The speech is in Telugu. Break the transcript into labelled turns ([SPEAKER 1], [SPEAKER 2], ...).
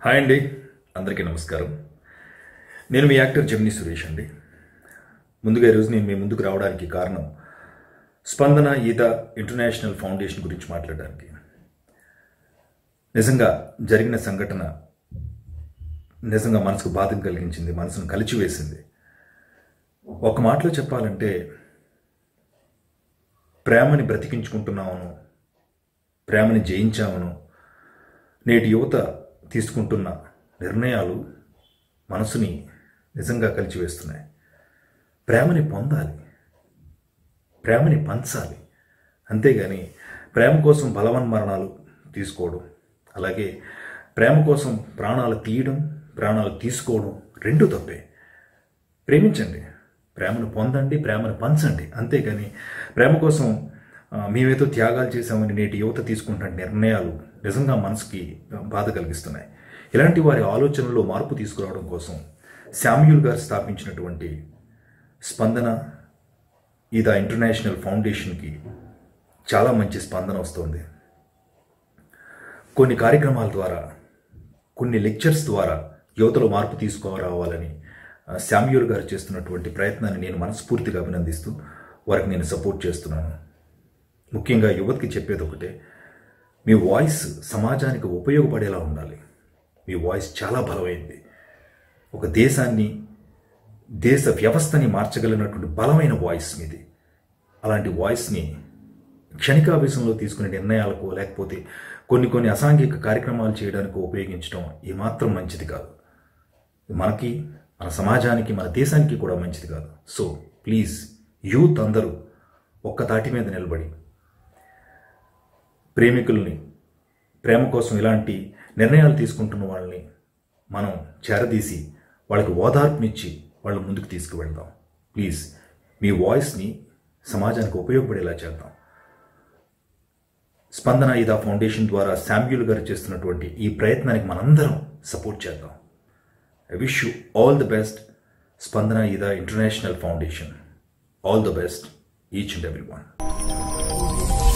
[SPEAKER 1] హాయ్ అండి అందరికీ నమస్కారం నేను మీ యాక్టర్ జమిని సురేష్ అండి ముందుగా ఈరోజు నేను మీ ముందుకు రావడానికి కారణం స్పందన ఈత ఇంటర్నేషనల్ ఫౌండేషన్ గురించి మాట్లాడడానికి నిజంగా జరిగిన సంఘటన నిజంగా మనసుకు బాధను కలిగించింది మనసును కలిచివేసింది ఒక మాటలో చెప్పాలంటే ప్రేమని బ్రతికించుకుంటున్నామను ప్రేమని జయించామను నేటి యువత తీసుకుంటున్న నిర్ణయాలు మనసుని నిజంగా కలిచివేస్తున్నాయి ప్రేమని పొందాలి ప్రేమని పంచాలి అంతేగాని ప్రేమ కోసం బలవన్మరణాలు తీసుకోవడం అలాగే ప్రేమ కోసం ప్రాణాలు తీయడం ప్రాణాలు తీసుకోవడం రెండు తప్పే ప్రేమించండి ప్రేమను పొందండి ప్రేమను పంచండి అంతేగాని ప్రేమ కోసం ఆ, మేమేదో త్యాగాలు చేశామని నేటి యువత తీసుకుంటున్న నిర్ణయాలు నిజంగా మనసుకి బాధ కలిగిస్తున్నాయి ఇలాంటి వారి ఆలోచనలో మార్పు తీసుకురావడం కోసం శామ్యూల్ గారు స్థాపించినటువంటి స్పందన ఈద ఇంటర్నేషనల్ ఫౌండేషన్కి చాలా మంచి స్పందన వస్తుంది కొన్ని కార్యక్రమాల ద్వారా కొన్ని లెక్చర్స్ ద్వారా యువతలో మార్పు తీసుకురావాలని ఆ, శామ్యూల్ గారు చేస్తున్నటువంటి ప్రయత్నాన్ని నేను మనస్ఫూర్తిగా అభినందిస్తూ వారికి నేను సపోర్ట్ చేస్తున్నాను ముఖ్యంగా యువతకి చెప్పేది ఒకటే మీ వాయిస్ సమాజానికి ఉపయోగపడేలా ఉండాలి మీ వాయిస్ చాలా బలమైంది ఒక దేశాన్ని దేశ వ్యవస్థని మార్చగలిగినటువంటి బలమైన వాయిస్ మీది అలాంటి వాయిస్ని క్షణికావేశంలో తీసుకునే నిర్ణయాలకు లేకపోతే కొన్ని కొన్ని అసాంఘిక కార్యక్రమాలు చేయడానికి ఉపయోగించడం ఏమాత్రం మంచిది కాదు మనకి మన సమాజానికి మన దేశానికి కూడా మంచిది కాదు సో ప్లీజ్ యూత్ అందరూ ఒక్క తాటి మీద నిలబడి ప్రేమికుల్ని ప్రేమ కోసం ఇలాంటి నిర్ణయాలు తీసుకుంటున్న వాళ్ళని మనం చేరదీసి వాళ్ళకి ఓదార్పునిచ్చి వాళ్ళ ముందుకు తీసుకువెళ్దాం ప్లీజ్ మీ వాయిస్ని సమాజానికి ఉపయోగపడేలా చేద్దాం స్పందన ఇదా ఫౌండేషన్ ద్వారా శామ్యూల్ గారు చేస్తున్నటువంటి ఈ ప్రయత్నానికి మనందరం సపోర్ట్ చేద్దాం I wish you all the best Spandana ఇదా international foundation all the best each and every one